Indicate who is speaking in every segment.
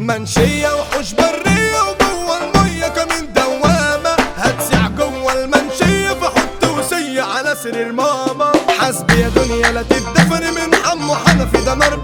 Speaker 1: منشية وحوش برية وجوه المية كمان دوامة هتسع جوه المنشية فحط وسية على سرير ماما حسبي يا دنيا لا تدفني من حمو حنفي ده نار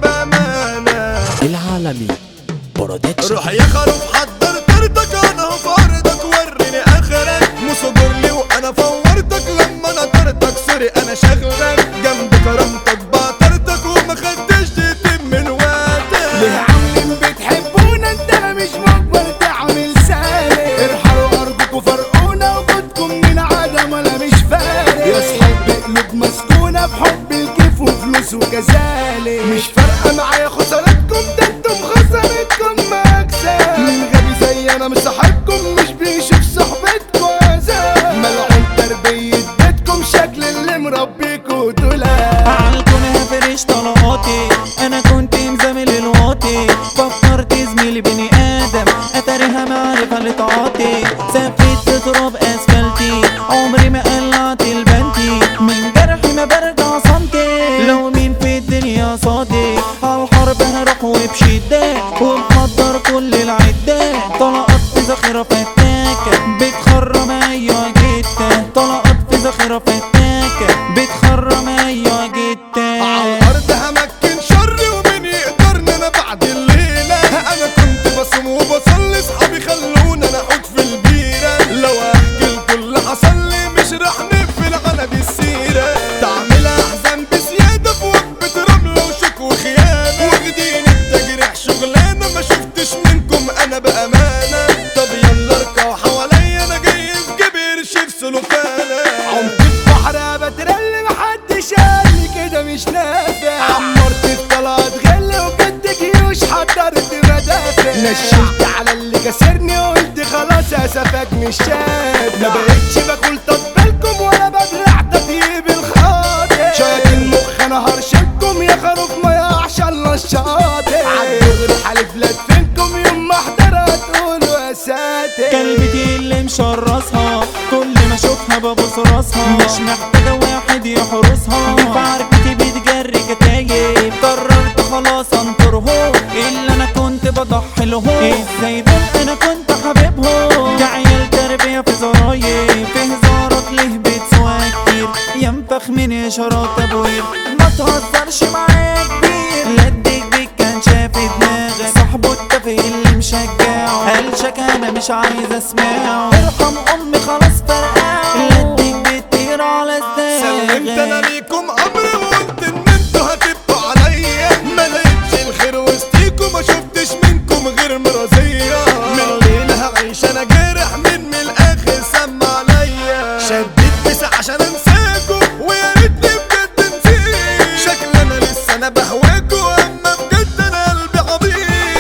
Speaker 1: بأمانة
Speaker 2: العالمي برودكشن
Speaker 1: روح يا خروف حضر طردك انا هو في عرضك وريني اخرك مصبر لي وانا فورتك لما انا طردك سوري انا شغلك جنب كرامتك بعترتك وما خدتش تتم من
Speaker 3: ليه
Speaker 1: وقتك
Speaker 3: عاملين بتحبونا انت انا مش مقبل تعمل سالي ارحلوا ارضكوا فرقونا وجودكم من عدم ولا مش فارق يا صحاب بقلوب مسكونة بحب الكيف وفلوس وكذلك مش فارقة معايا خسارتكم ده انتم خسارتكم مكسب من غبي زي انا مصاحبكم مش بيشوف صحبتكم عذاب ملعون تربية بيتكم شكل اللي مربيكوا دولاب
Speaker 4: عالكون هفرش طلقاتي انا كنت مزامل الواطي فكرت زميلي بني ادم اتاريها معرفة لطاعتي سفيت في تراب اسفلتي عمري ما قلعت البنتي من جرحي ما برجع صمتي لو مين في الدنيا صادق عالحرب هروح وبشدة ومحضر كل العدة طلقات في ذخيرة فتاكة بتخرم ايوه جدا طلقات في ذخيرة فتاكة بتخرم ايوه جدا
Speaker 1: عالارض همكن شر ومين يقدرني انا بعد الليلة انا كنت بصوم وبصلي صحابي خلونا انا احط في البيرة لو احكي لكل اللي حصل لي مش رح نقفل على دي السيرة تعمل احزان بزيادة في وجبة رملة وشك وخيانة واخدين التجريح شغلانة ما شفتش منكم انا بامانة طب يلا اركعوا حواليا انا جاي في جيبي قرش في سلوكانة
Speaker 3: عمت البحر بترل محدش قال لي كده مش نافع عمرت الطلعت غل وجد جيوش حضرت مدافع نشلت على اللي كسرني وقلت خلاص اسفك مش شاد ما بقتش باكل تطبيلكم ولا ببلع تطيب الخاطر شايط المخ انا هرشدكم يا خروف ما يقعش الله الشاطر عالدغري حالف لا تفينكم يوم ما احضرها تقولوا يا ساتر
Speaker 4: كلبتي اللي مشرسها كل ما اشوفها ببص راسها مش محتاجة واحد يحرسها دي في عركتي بتجري كتايب قررت خلاص انطرهم اللي انا كنت بضحي لهم ازاي دول انا كنت حبيبهم كعيال تربية في زرايب في هزارك ليه بتسوى كتير ينفخ من اشارات ابوير ما تهزرش معايا كبير لا اديك بيك كان شاف دماغك صاحبه التافه اللي مشجعه قال شك انا مش عايز اسمعه ارحم امي خلاص فرقعه لا اديك بتطير على
Speaker 1: سلمت انا
Speaker 4: الزاغ
Speaker 1: ليكم امر وقلت ان انتوا هتبقوا عليا ما لقيتش الخير وسطيكم ما شفتش منكم غير مرضية من ليلة هعيش انا جارح من من الاخر سمع عليا شديت بس عشان انساكم ويا ريتني بجد نسيت شكل انا لسه انا بهواكم اما بجد انا قلبي عبيط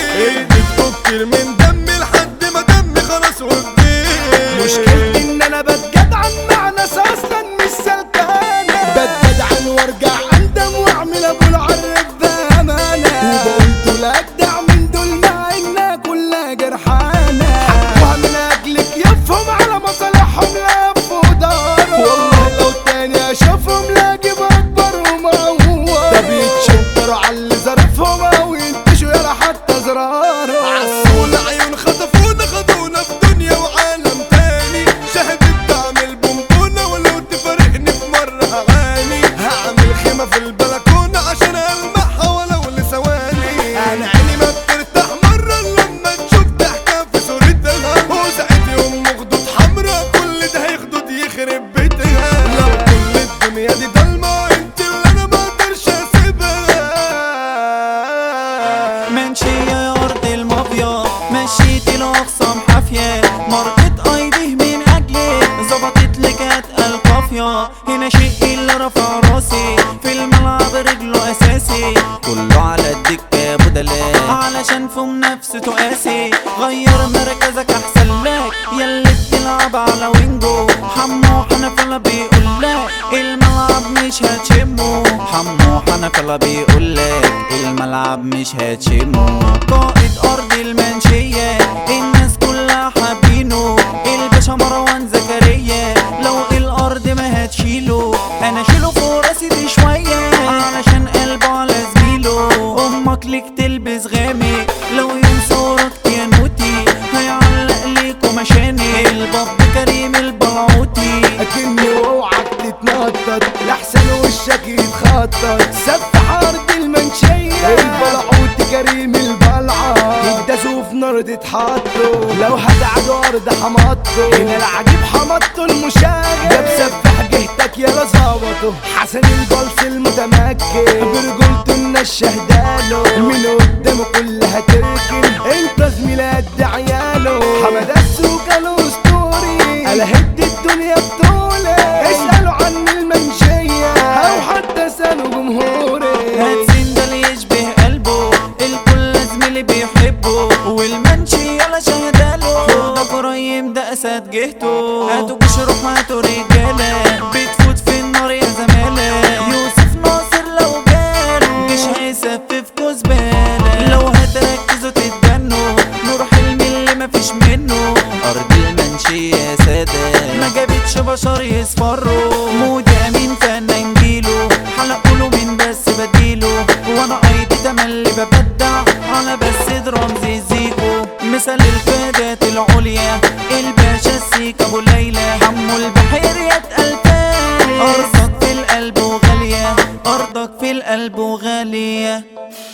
Speaker 1: اديتكم كتير من دمي لحد ما دمي خلاص وفضيت
Speaker 3: مشكلتي ان انا بتجدعن مع ناس اصلا مش سلكانه بتجدعن وارجع اندم واعمل ابو العرف بامانه وبقول دول اجدع من دول مع انها كلها جرحانه حكوها من اجلك يفهم على مصالحهم لفوا داروا والله لو تاني اشوفهم لا اجيب اكبر ومعوار ده بيتشطروا على اللي ظرفهم او ينتشوا يلا حتى زراره
Speaker 1: عسول عيون خطفونا خدونا في دنيا وعالم تاني شهدت تعمل بونبونة ولو تفارقني في مرة هعاني هعمل خيمة في البلكونة عشان ألمعها ولو لثواني أنا عيني ما بترتاح مرة لما تشوف ضحكة في صورتها وساعة يوم خدود حمرا كل ده هيخدود يخرب بيتها لو كل الدنيا دي ضلمة انت اللي أنا ما اقدرش اسيبها
Speaker 4: منشية يا أرض المافيا مشيت الأقسام حافية مرقت أيديه من أجلك ظبطت لك أتقل قافية هنا شيء اللي رفع راسي في الملعب رجله أساسي كله على الدكة بدلاء علشان في منافسته قاسي غير مركزك أحسن لك ياللي بتلعب على وينجو حمو حنفلة بيقول لك الملعب مش هتشمه حمو حنفلة بيقول لك الملعب مش هتشمه قائد أرض المنشية الناس كلها حابينه الباشا مروان زكريا لو الأرض ما هتشيله أنا شيله فوق راسي دي شوية علشان قلبه على زميله أمك ليك تلبس غامق لو يوم صورك يا نوتي هيعلق ليكوا مشاني الباب كريم البلعوتي
Speaker 3: اكني اوعك تتنطط لحسن وشك يتخطط سفح ارض المنشية البلعوت كريم البلعة يدسوا في نار تتحطوا لو هتعدوا ارض حمطوا هنا العجيب حمطوا المشاغل ده بسفح جهتك يلا ظبطوا حسن البلس المتمكن برجولته الناس شهداله من قدامه كلها تركن انت زميل قد عياله حمد السوق الاسطوري انا هد الدنيا بطولة اسألوا عن المنشية او حتى سألوا جمهوري
Speaker 4: هاتسين ده اللي يشبه قلبه الكل زميلي بيحبه والمنشي يلا شهداله ده قريم ده اسد جهته هاتوا جيش روح هاتوا رجاله بتفوت في النار يا زماله يوسف ناصر لو جاله جيش هيسففكوا زباله لو هتركزوا تتجنوا نور حلمي اللي مفيش منه ارض المنشي يا ساده ما جابتش بشر يصفروا مودي امين فنان جيله حلقوا له من بس بديله وانا ايدي تملي ببدع على بس رمزي زيكو مثل القادات العليا الباشا السيك ابو ليلى حمو البحير يتقل تاني ارضك في القلب وغاليه ارضك في القلب وغاليه